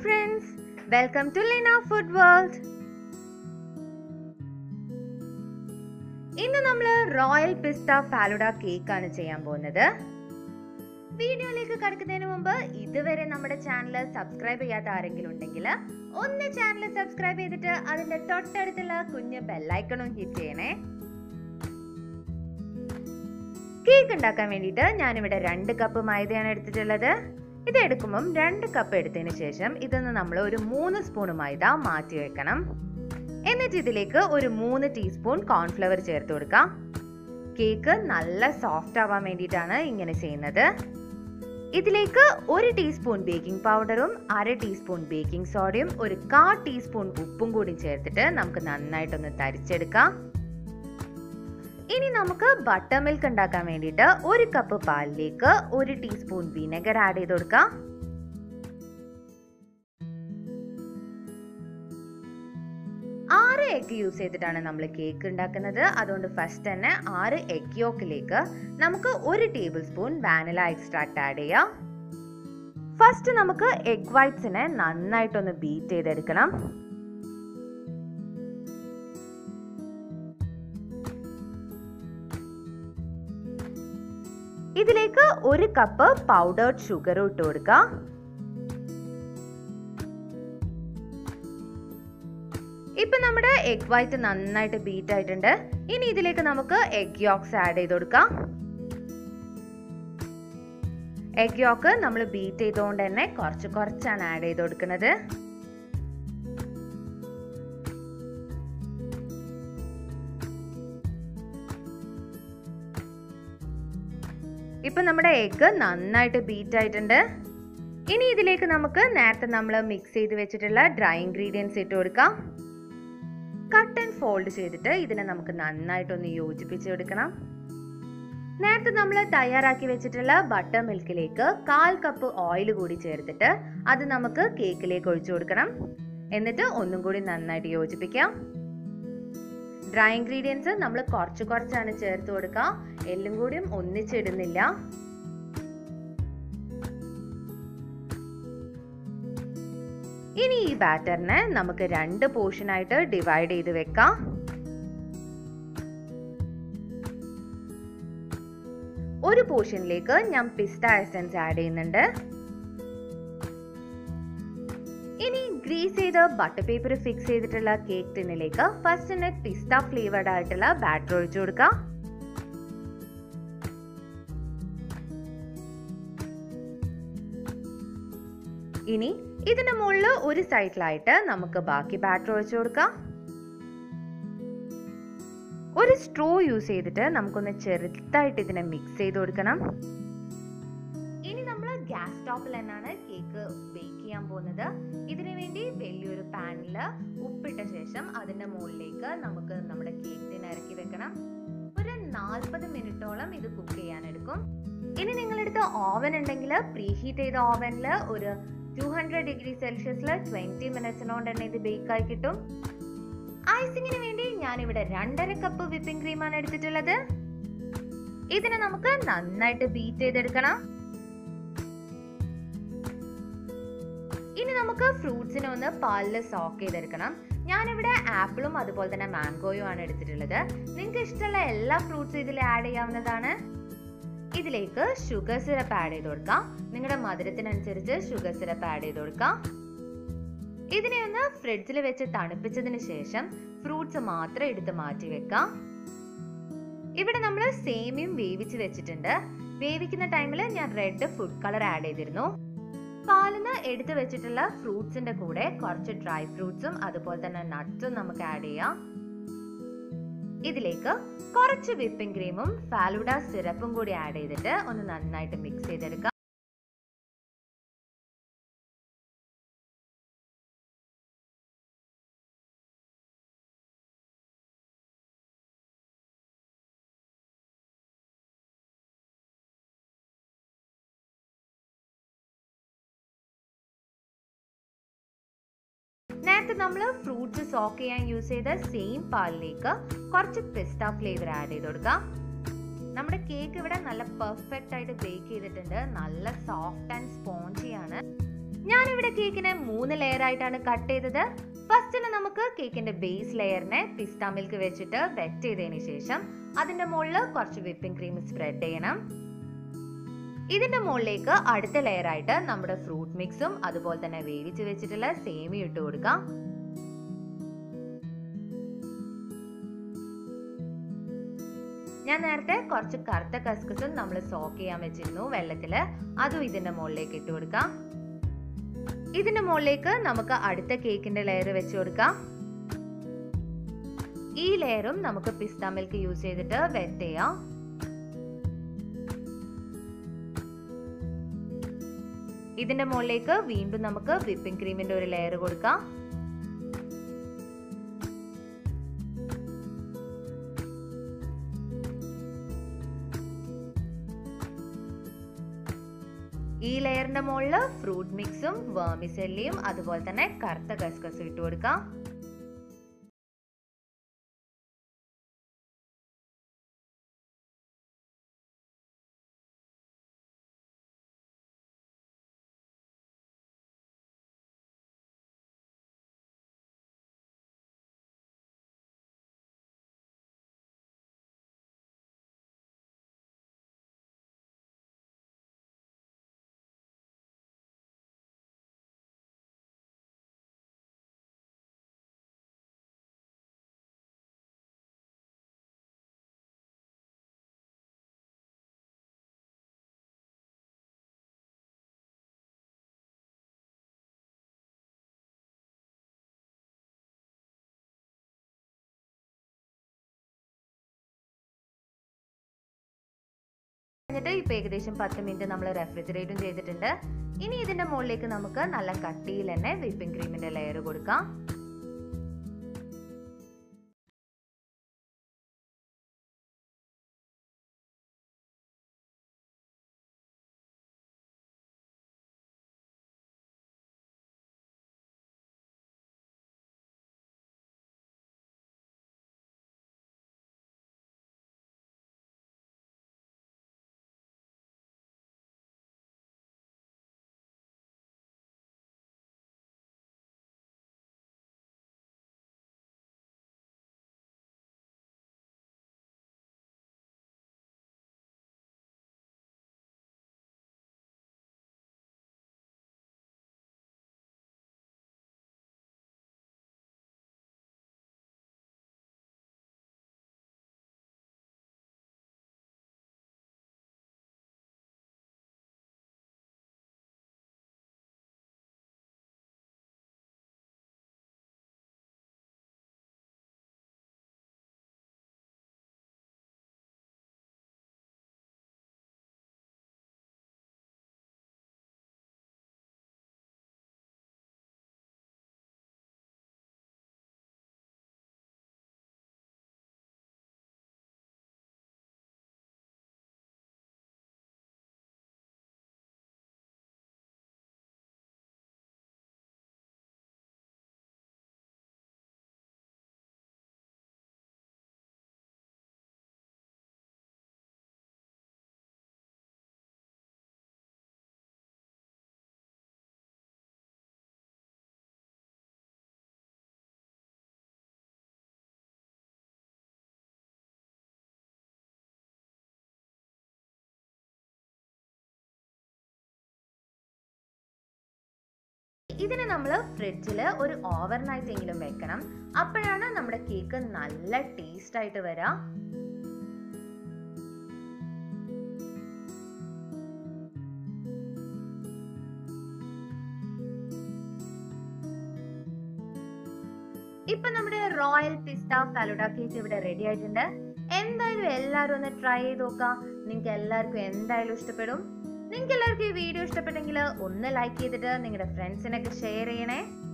friends welcome to Lina food world ഇന്ന് നമ്മൾ royal പിസ്ത ഫാലുഡ cake ആണ് ചെയ്യാൻ പോകുന്നത് വീഡിയോയിലേക്ക് കടക്കുന്നതിന് മുമ്പ് ഇതുവരെ നമ്മുടെ ചാനൽ സബ്സ്ക്രൈബ് ചെയ്യാത്ത ആരെങ്കിലും ഉണ്ടെങ്കിൽ ഒന്ന് ചാനൽ സബ്സ്ക്രൈബ് ചെയ്തിട്ട് അതിന്റെ തൊട്ടടുത്തുള്ള കുഞ്ഞ് ബെല്ലൈക്കണും ഹിറ്റ് ചെയ്യണേ കേക്ക് ഉണ്ടാക്കാൻ വേണ്ടിയിട്ട് ഞാനിവിടെ രണ്ട് കപ്പ് മൈദയാണ് എടുത്തിട്ടുള്ളത് ഇത് എടുക്കുമ്പം രണ്ട് കപ്പ് എടുത്തതിന് ശേഷം ഇതൊന്ന് നമ്മൾ ഒരു മൂന്ന് സ്പൂൺ മൈദ മാറ്റി വെക്കണം എന്നിട്ട് ഇതിലേക്ക് ഒരു മൂന്ന് ടീസ്പൂൺ കോൺഫ്ലവർ ചേർത്ത് കൊടുക്കാം കേക്ക് നല്ല സോഫ്റ്റ് ആവാൻ വേണ്ടിയിട്ടാണ് ഇങ്ങനെ ചെയ്യുന്നത് ഇതിലേക്ക് ഒരു ടീസ്പൂൺ ബേക്കിംഗ് പൗഡറും അര ടീസ്പൂൺ ബേക്കിംഗ് സോഡയും ഒരു കാ ടീസ്പൂൺ ഉപ്പും കൂടി ചേർത്തിട്ട് നമുക്ക് നന്നായിട്ടൊന്ന് തരിച്ചെടുക്കാം ഇനി നമുക്ക് ബട്ടർ മിൽക്ക് ഉണ്ടാക്കാൻ വേണ്ടിയിട്ട് ഒരു കപ്പ് പാലിലേക്ക് ഒരു ടീസ്പൂൺ വിനെഗർ ആഡ് ചെയ്ത് കൊടുക്കാം ആറ് എഗ് യൂസ് ചെയ്തിട്ടാണ് നമ്മൾ കേക്ക് ഉണ്ടാക്കുന്നത് അതുകൊണ്ട് ഫസ്റ്റ് തന്നെ ആറ് എഗ് യോക്കിലേക്ക് നമുക്ക് ഒരു tablespoon vanilla extract add ചെയ്യാം ഫസ്റ്റ് നമുക്ക് എഗ് വൈറ്റ്സിനെ നന്നായിട്ടൊന്ന് ബീറ്റ് ചെയ്തെടുക്കണം ഇതിലേക്ക് ഒരു കപ്പ് പൗഡേർഡ് ഷുഗർ ഇട്ട് കൊടുക്കാം ഇപ്പൊ നമ്മുടെ എഗ് വൈറ്റ് നന്നായിട്ട് ബീറ്റ് ആയിട്ടുണ്ട് ഇനി ഇതിലേക്ക് നമുക്ക് എഗ് യോക്സ് ആഡ് ചെയ്ത് കൊടുക്കാം എഗ് യോക്ക് നമ്മൾ ബീറ്റ് ചെയ്തുകൊണ്ട് തന്നെ കുറച്ച് കുറച്ചാണ് ആഡ് ചെയ്ത് കൊടുക്കുന്നത് ഇപ്പൊ നമ്മുടെ എഗ് നന്നായിട്ട് ബീറ്റ് ആയിട്ടുണ്ട് ഇനി ഇതിലേക്ക് നമുക്ക് നേരത്തെ നമ്മൾ മിക്സ് ചെയ്ത് വെച്ചിട്ടുള്ള ഡ്രൈ ഇൻഗ്രീഡിയൻസ് ഇട്ട് കൊടുക്കാം കട്ട് ആൻഡ് ഫോൾഡ് ചെയ്തിട്ട് ഇതിനെ നമുക്ക് നന്നായിട്ടൊന്ന് യോജിപ്പിച്ചെടുക്കണം നേരത്തെ നമ്മൾ തയ്യാറാക്കി വെച്ചിട്ടുള്ള ബട്ടർ മിൽക്കിലേക്ക് കാൽ കപ്പ് ഓയിൽ കൂടി ചേർത്തിട്ട് അത് നമുക്ക് കേക്കിലേക്ക് ഒഴിച്ചു കൊടുക്കണം എന്നിട്ട് ഒന്നും കൂടി നന്നായിട്ട് യോജിപ്പിക്കാം ഡ്രൈ ഇൻഗ്രീഡിയൻസ് നമ്മൾ കുറച്ച് കുറച്ചാണ് ചേർത്ത് കൊടുക്കുക എല്ലാം കൂടിയും ഒന്നിച്ചിടുന്നില്ല ഇനി ഈ ബാറ്ററിനെ നമുക്ക് രണ്ട് പോർഷൻ ആയിട്ട് ഡിവൈഡ് ചെയ്ത് വെക്കാം ഒരു പോർഷനിലേക്ക് ഞാൻ പിസ്ത എസൻസ് ആഡ് ചെയ്യുന്നുണ്ട് ഇനി ഗ്രീസ് ചെയ്ത് ബട്ടർ പേപ്പർ ഫിക്സ് ചെയ്തിട്ടുള്ള കേക്ക് ടിന്നിലേക്ക് ഫസ്റ്റ് തന്നെ പിസ്ത ഫ്ലേവർഡ് ആയിട്ടുള്ള ബാറ്റർ ഒഴിച്ചു കൊടുക്കാം ഇനി ഇതിന് മുകളിൽ ഒരു സൈഡിലായിട്ട് നമുക്ക് ബാക്കി ബാറ്റർ ഒഴിച്ചു കൊടുക്കാം ഒരു സ്ട്രോ യൂസ് ചെയ്തിട്ട് നമുക്കൊന്ന് ചെറുതായിട്ട് ഇതിനെ മിക്സ് ചെയ്ത് കൊടുക്കണം ഇനി നമ്മൾ ഗ്യാസ് സ്റ്റോപ്പിൽ തന്നെയാണ് കേക്ക് ബേക്ക് ചെയ്യാൻ പോകുന്നത് ഇതിനു വേണ്ടി വലിയൊരു പാനിൽ ഉപ്പിട്ട ശേഷം അതിന്റെ മുകളിലേക്ക് നമുക്ക് നമ്മുടെ കേക്ക് ഇറക്കി വെക്കണം ഒരു നാൽപ്പത് മിനിറ്റോളം ഇത് കുക്ക് ചെയ്യാൻ എടുക്കും ഇനി നിങ്ങളടുത്ത് ഓവൻ ഉണ്ടെങ്കിൽ പ്രീ ഹീറ്റ് ചെയ്ത ഓവനിൽ ഒരു ടു ഹൺഡ്രഡ് ഡിഗ്രി സെൽഷ്യസിൽ ട്വന്റി മിനിറ്റ്സിനോണ്ട് തന്നെ ഇത് ബേക്ക് ആയി കിട്ടും ഐസിങ്ങിന് വേണ്ടി ഞാൻ ഇവിടെ രണ്ടര കപ്പ് വിപ്പിംഗ് ക്രീമാണ് എടുത്തിട്ടുള്ളത് ഇതിനെ നമുക്ക് നന്നായിട്ട് ബീറ്റ് ചെയ്തെടുക്കണം ഇനി നമുക്ക് ഫ്രൂട്ട്സിനെ ഒന്ന് പാലിൽ സോക്ക് ചെയ്തെടുക്കണം ഞാനിവിടെ ആപ്പിളും അതുപോലെ തന്നെ മാംഗോയും ആണ് എടുത്തിട്ടുള്ളത് നിങ്ങൾക്ക് ഇഷ്ടമുള്ള എല്ലാ ഫ്രൂട്ട്സും ഇതിൽ ആഡ് ചെയ്യാവുന്നതാണ് ഇതിലേക്ക് ഷുഗർ സിറപ്പ് ആഡ് ചെയ്ത് കൊടുക്കാം നിങ്ങളുടെ മധുരത്തിനനുസരിച്ച് ഷുഗർ സിറപ്പ് ആഡ് ചെയ്ത് കൊടുക്കാം ഇതിനെ ഒന്ന് ഫ്രിഡ്ജിൽ വെച്ച് തണുപ്പിച്ചതിന് ശേഷം ഫ്രൂട്ട്സ് മാത്രം എടുത്ത് മാറ്റി വെക്കാം ഇവിടെ നമ്മൾ സേമിയം വേവിച്ച് വെച്ചിട്ടുണ്ട് വേവിക്കുന്ന ടൈമിൽ ഞാൻ റെഡ് ഫുഡ് കളർ ആഡ് ചെയ്തിരുന്നു പാലിന് എടുത്തു വെച്ചിട്ടുള്ള ഫ്രൂട്ട്സിന്റെ കൂടെ കുറച്ച് ഡ്രൈ ഫ്രൂട്ട്സും അതുപോലെ തന്നെ നട്ട്സും നമുക്ക് ആഡ് ചെയ്യാം ഇതിലേക്ക് കുറച്ച് വിപ്പിംഗ് ക്രീമും ഫാലുഡ സിറപ്പും കൂടി ആഡ് ചെയ്തിട്ട് ഒന്ന് നന്നായിട്ട് മിക്സ് ചെയ്തെടുക്കാം നേരത്തെ നമ്മൾ ഫ്രൂട്ട്സ് സോക്ക് ചെയ്യാൻ യൂസ് ചെയ്ത സെയിം പാലിലേക്ക് കുറച്ച് പിസ്ത ഫ്ലേവർ ആഡ് ചെയ്ത് കൊടുക്കാം നമ്മുടെ കേക്ക് ഇവിടെ നല്ല പെർഫെക്റ്റ് ആയിട്ട് ബേക്ക് ചെയ്തിട്ടുണ്ട് നല്ല സോഫ്റ്റ് ആൻഡ് സ്പോഞ്ചി ആണ് ഞാനിവിടെ കേക്കിനെ മൂന്ന് ലെയർ ആയിട്ടാണ് കട്ട് ചെയ്തത് ഫസ്റ്റിന് നമുക്ക് കേക്കിന്റെ ബേസ് ലെയറിനെ പിസ്ത മിൽക്ക് വെച്ചിട്ട് വെറ്റ് ചെയ്തതിന് ശേഷം അതിന്റെ മുകളിൽ കുറച്ച് വിപ്പിംഗ് ക്രീം സ്പ്രെഡ് ചെയ്യണം ഇതിന്റെ മുകളിലേക്ക് അടുത്ത ലെയർ ആയിട്ട് നമ്മുടെ ഫ്രൂട്ട് മിക്സും അതുപോലെ തന്നെ വേവിച്ച് വെച്ചിട്ടുള്ള സേമി ഇട്ട് കൊടുക്കാം ഞാൻ നേരത്തെ കുറച്ച് കറുത്ത കസ്കസും നമ്മൾ സോക്ക് ചെയ്യാൻ വെച്ചിരുന്നു വെള്ളത്തില് അതും ഇതിന്റെ മുകളിലേക്ക് ഇട്ട് കൊടുക്കാം ഇതിന്റെ മുകളിലേക്ക് നമുക്ക് അടുത്ത കേക്കിന്റെ ലെയർ വെച്ച് കൊടുക്കാം ഈ ലെയറും നമുക്ക് പിസ്ത മിൽക്ക് യൂസ് ചെയ്തിട്ട് വെറ്റ് ചെയ്യാം ഇതിന്റെ മുകളിലേക്ക് വീണ്ടും നമുക്ക് വിപ്പിംഗ് ക്രീമിന്റെ ഒരു ലെയർ കൊടുക്കാം ഈ ലെയറിന്റെ മുകളിൽ ഫ്രൂട്ട് മിക്സും വേർമിസെല്ലിയും അതുപോലെ തന്നെ കറുത്ത കസ്കസും ഇട്ട് കൊടുക്കാം എന്നിട്ട് ഇപ്പൊ ഏകദേശം പത്ത് മിനിറ്റ് നമ്മൾ റെഫ്രിജറേറ്റും ചെയ്തിട്ടുണ്ട് ഇനി ഇതിന്റെ മുകളിലേക്ക് നമുക്ക് നല്ല കട്ടിയിൽ തന്നെ വിപ്പിംഗ് ക്രീമിന്റെ ലെയർ കൊടുക്കാം ഇതിന് നമ്മൾ ഫ്രിഡ്ജിൽ ഒരു ഓവർ നൈറ്റ് എങ്കിലും വെക്കണം അപ്പോഴാണ് നമ്മുടെ കേക്ക് നല്ല ടേസ്റ്റ് ആയിട്ട് വരാം ഇപ്പൊ നമ്മുടെ റോയൽ പിസ്ത ഫലൂഡ കേക്ക് ഇവിടെ റെഡി ആയിട്ടുണ്ട് എന്തായാലും എല്ലാവരും ഒന്ന് ട്രൈ ചെയ്ത് നോക്കാം നിങ്ങൾക്ക് എല്ലാവർക്കും എന്തായാലും ഇഷ്ടപ്പെടും നിങ്ങൾക്ക് എല്ലാവർക്കും ഈ വീഡിയോ ഇഷ്ടപ്പെട്ടെങ്കിൽ ഒന്ന് ലൈക്ക് ചെയ്തിട്ട് നിങ്ങളുടെ ഫ്രണ്ട്സിനൊക്കെ ഷെയർ ചെയ്യണേ